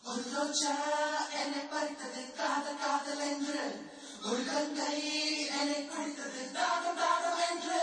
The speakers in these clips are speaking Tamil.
ஒரு ரோஜா என்னை பறித்தது காதல் காதல் என்று ஒரு கங்கை என்னை பறித்தது தாகம் தாகம் என்று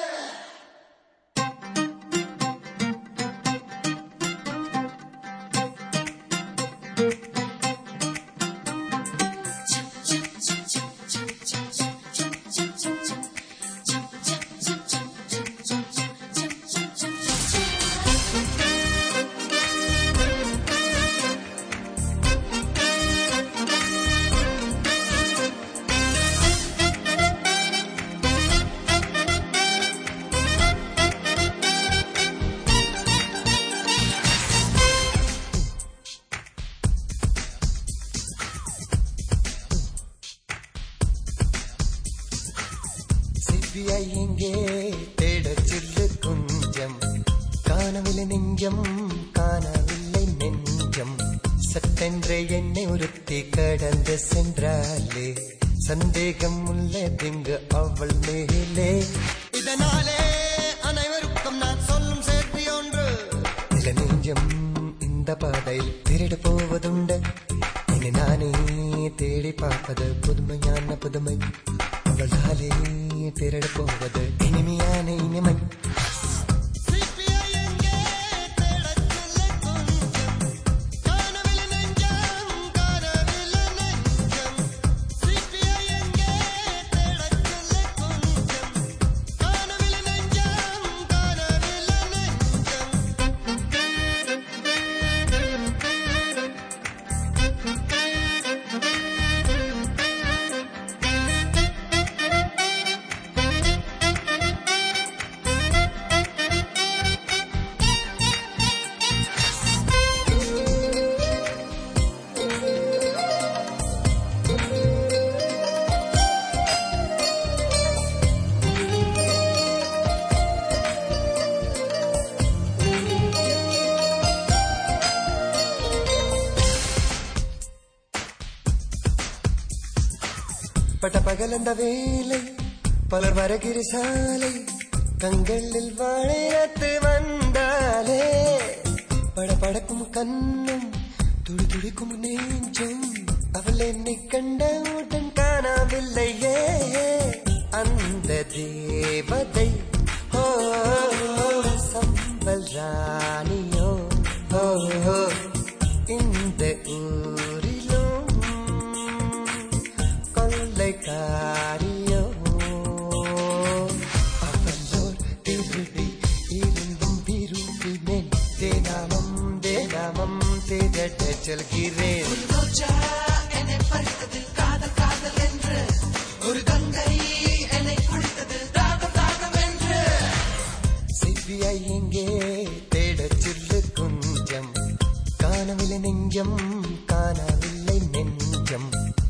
சிபிஐ எங்கே தேடச் சொல்லு கொஞ்சம் காணவில்லை நெஞ்சம் காணவில்லை நெஞ்சம் சட்டென்ற என்னை ஒருத்தி கடந்து சென்றாலே சந்தேகம் உள்ளதிங்கு அவள் மேலே இதனாலே அனைவருக்கும் நான் சொல்லும் சேர்த்தி ஒன்று நில நெஞ்சம் இந்த பாதையில் திருடு போவதுண்டு இனி நானே தேடி பார்ப்பது புதுமையான புதுமை அவளாலே திருடு போவது இனிமையான இனிமை பட்ட பகலந்த வேலை பலர் வருகிற சாலை கண்களில் வாழையத்து வந்தாலே படபடக்கும் கண்ணும் துடி துடிக்கும் நெஞ்சும் அவள் என்னை கண்டவுடன் காணவில்லையே அந்த தேவதை ஓ சம்பல் ராணியோ ஓ இந்த ஊரிலும் கொள்ளைக்காரியோ அவளோர் திருடி இருந்தும் விரும்பினேன் தேனாமம் தேனாமம் தேடட்ட செல்கிறேன் ஒரு ரோஜா என்னை பறித்தது காதல் காதல் என்று ஒரு கங்கை என்னை பறித்தது தாகம் தாகம் என்று சிபிஐ எங்கே தேடச் சொல்லு கொஞ்சம் காணவில்லை நெஞ்சம் காணவில்லை நெஞ்சம்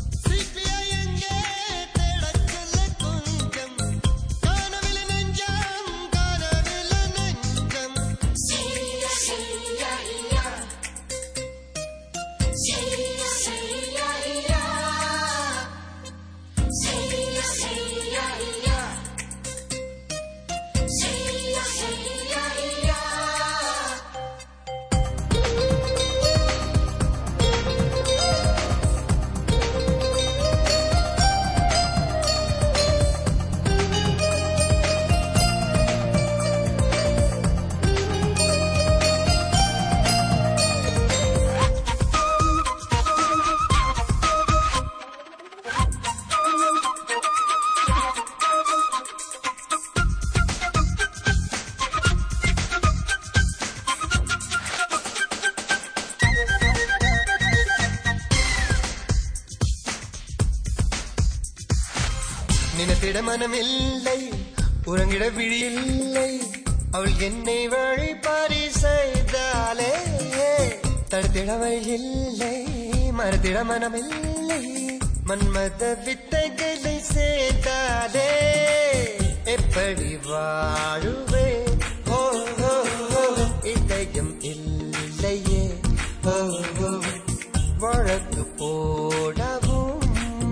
நினைத்திட மனமில்லை உறங்கிட விழியில்லை அவள் என்னை வழிபாரி செய்தாலே தடுத்திட வழியில்லை மறுத்திட மனமில்லை மன்மத வித்தைகளை சேர்த்தாலே எப்படி வாழுவே ஓ ஓ, ஓ, இதயம் இல்லையே ஓ ஓ, வழக்கு போடவும்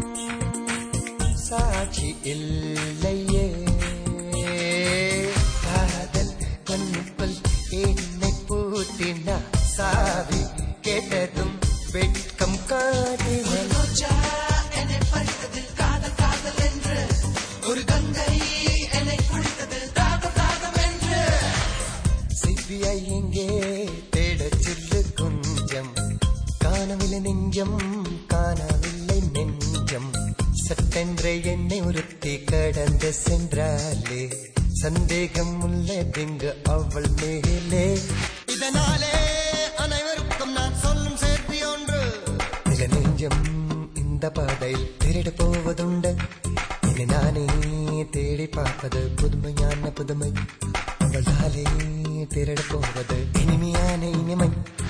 சாட்சி இல்லையே காதல் கண்ணுக்குள் என்னை பூட்டினா சாவி கேட்டதும் வெட்க வெக்கம் காட்டிவள் ரோஜா என்னை பறித்தது காதல் காதல் என்று ஒரு கங்கை என்னை குடித்தது தாகம் தாகம் என்று சிபிஐ எங்கே தேட சில்லு கொஞ்சம் காணவில்லை நெஞ்சம் காணவில்லை நெஞ்சம் சட்டென்ற என்னை ஒருத்தி கடந்து சென்றாலே சந்தேகம் உள்ளதிங்கு அவள் மேலே இதனாலே அனைவருக்கும் நான் சொல்லும் சேர்த்தி ஒன்று சில நெஞ்சம் இந்த பாதையில் திருடு போவதுண்டு என்னை நானே தேடி பார்ப்பது புதுமையான புதுமை அவளாலே திருட போவது இனிமையான இனிமை